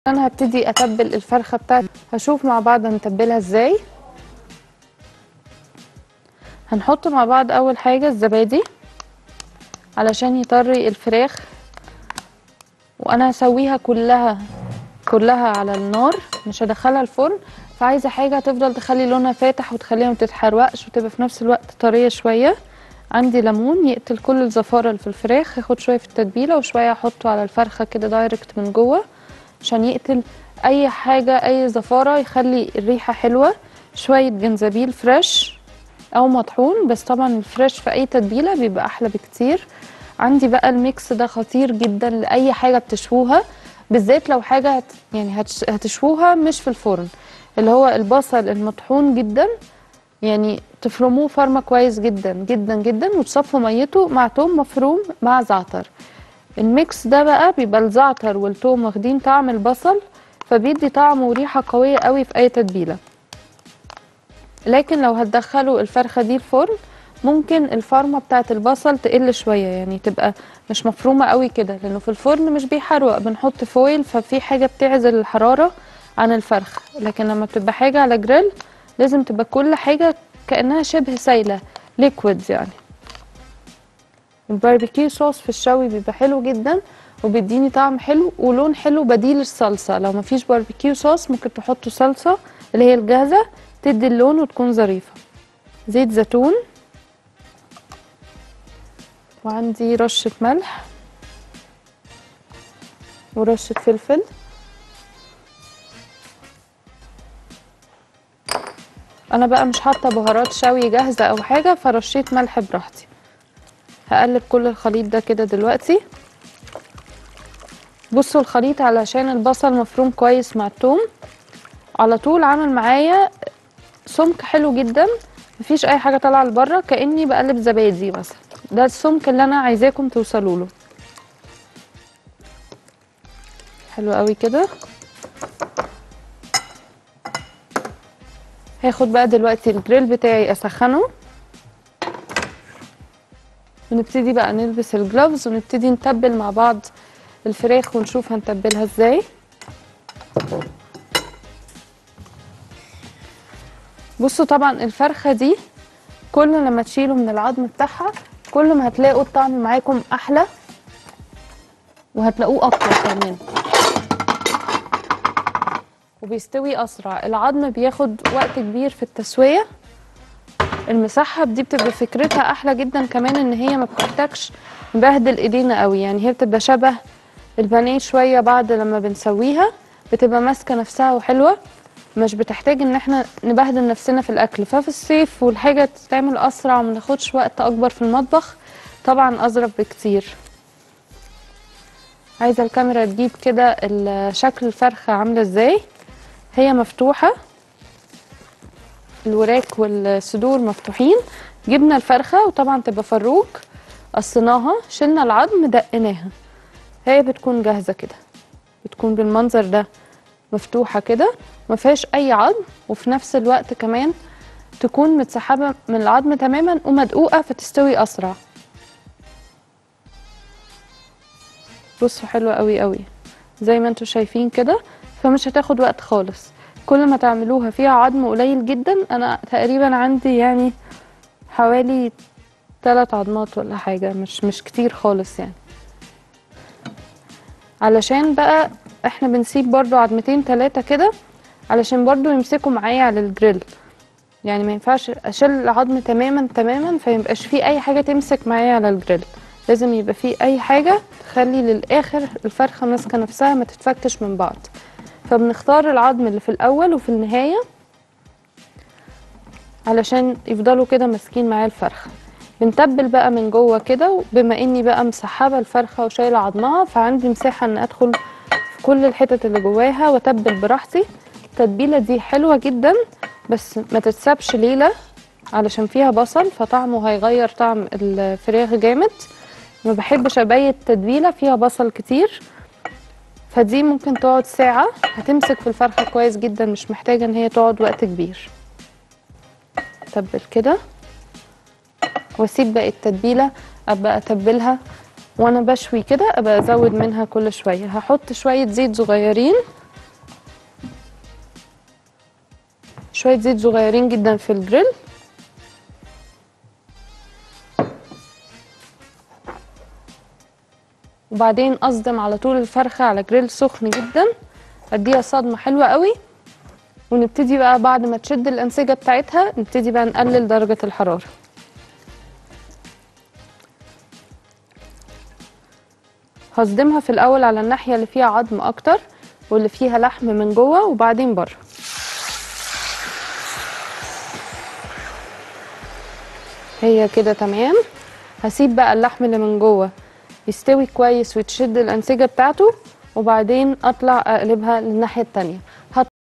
انا هبتدي اتبل الفرخه بتاعتي هشوف مع بعض هنتبلها ازاي هنحط مع بعض اول حاجه الزبادي علشان يطري الفراخ وانا هسويها كلها كلها على النار مش هدخلها الفرن فعايزه حاجه تفضل تخلي لونها فاتح وتخليها ما تتحرقش وتبقى في نفس الوقت طريه شويه عندي ليمون يقتل كل الزفاره اللي في الفراخ هاخد شويه في التتبيله وشويه احطه على الفرخه كده دايركت من جوه عشان يقتل اي حاجه اي زفاره يخلي الريحه حلوه شويه جنزبيل فريش او مطحون بس طبعا الفريش في اي تتبيله بيبقى احلى بكتير عندي بقى الميكس ده خطير جدا لاي حاجه بتشووها بالذات لو حاجه هت يعني هتش هتشووها مش في الفرن اللي هو البصل المطحون جدا يعني تفرموه فرمه كويس جدا جدا جدا وتصفوا ميته مع توم مفروم مع زعتر الميكس ده بقى بيبقى الزعتر والثوم واخدين طعم البصل فبيدي طعم وريحه قويه قوي في اي تتبيله لكن لو هتدخلوا الفرخه دي الفرن ممكن الفرمه بتاعه البصل تقل شويه يعني تبقى مش مفرومه قوي كده لانه في الفرن مش بيحروق بنحط فويل ففي حاجه بتعزل الحراره عن الفرخ لكن لما بتبقى حاجه على جريل لازم تبقى كل حاجه كانها شبه سايله ليكويد يعني الباربيكيو صوص في الشوي بيبقى حلو جدا وبيديني طعم حلو ولون حلو بديل الصلصه لو مفيش باربيكيو صوص ممكن تحطوا صلصه اللي هي الجاهزه تدي اللون وتكون ظريفه زيت زيتون وعندي رشه ملح ورشه فلفل انا بقى مش حاطه بهارات شوي جاهزه او حاجه فرشيت ملح براحتي هقلب كل الخليط ده كده دلوقتي بصوا الخليط علشان البصل مفروم كويس مع الثوم على طول عامل معايا سمك حلو جدا مفيش اي حاجه طالعه لبره كاني بقلب زبادي مثلا ده السمك اللي انا عايزاكم توصلوا له حلو قوي كده هاخد بقى دلوقتي الجريل بتاعي اسخنه ونبتدي بقى نلبس الجلوفز ونبتدي نتبل مع بعض الفراخ ونشوف هنتبلها ازاي بصوا طبعا الفرخه دي كل لما تشيلوا من العظم بتاعها كل ما هتلاقوا الطعم معاكم احلى وهتلاقوه اكتر كمان وبيستوي اسرع العظم بياخد وقت كبير في التسويه المسحب دي بتبقى فكرتها احلى جدا كمان ان هي ما بتحتاجش نبهدل ايدينا قوي يعني هي بتبقى شبه البانيه شويه بعد لما بنسويها بتبقى ماسكه نفسها وحلوه مش بتحتاج ان احنا نبهدل نفسنا في الاكل ففي الصيف والحاجه تتعمل اسرع وما ناخدش وقت اكبر في المطبخ طبعا اظرف بكتير عايزه الكاميرا تجيب كده شكل الفرخه عامله ازاي هي مفتوحه الوراك والصدور مفتوحين جبنا الفرخه وطبعا تبقى فروك قصيناها شلنا العظم دقناها هي بتكون جاهزه كده بتكون بالمنظر ده مفتوحه كده ما فيهاش اي عظم وفي نفس الوقت كمان تكون متسحبه من العظم تماما ومدقوقه فتستوي اسرع بصوا حلوه قوي قوي زي ما انتم شايفين كده فمش هتاخد وقت خالص كل ما تعملوها فيها عظم قليل جدا انا تقريبا عندي يعني حوالي ثلاث عظمات ولا حاجه مش مش كتير خالص يعني علشان بقى احنا بنسيب برضو عظمتين ثلاثه كده علشان برضو يمسكوا معايا على الجريل يعني ما ينفعش اشيل العظم تماما تماما فيبقاش فيه اي حاجه تمسك معايا على الجريل لازم يبقى فيه اي حاجه تخلي للاخر الفرخه ماسكه نفسها ما تتفكش من بعض فبنختار العظم اللي في الاول وفي النهايه علشان يفضلوا كده ماسكين معايا الفرخه بنتبل بقى من جوه كده بما اني بقى مسحبه الفرخه وشايله عظمها فعندي مساحه ان ادخل في كل الحتت اللي جواها واتبل براحتي التتبيله دي حلوه جدا بس ما تتسابش ليله علشان فيها بصل فطعمه هيغير طعم الفراخ جامد ما بحبش ابيت تتبيله فيها بصل كتير فدي ممكن تقعد ساعة هتمسك في الفرخة كويس جدا مش محتاجة ان هي تقعد وقت كبير تبل كده واسيب باقي التتبيلة ابقى اتبلها وانا بشوي كده ابقى ازود منها كل شوية هحط شوية زيت صغيرين شويه زيت صغيرين جدا في الجريل وبعدين اصدم على طول الفرخه على جريل سخن جدا اديها صدمه حلوه قوي ونبتدي بقى بعد ما تشد الانسجه بتاعتها نبتدي بقى نقلل درجه الحراره هصدمها في الاول على الناحيه اللي فيها عظم اكتر واللي فيها لحم من جوه وبعدين بره هي كده تمام هسيب بقى اللحم اللي من جوه يستوي كويس وتشد الانسجه بتاعته وبعدين اطلع اقلبها للناحيه التانيه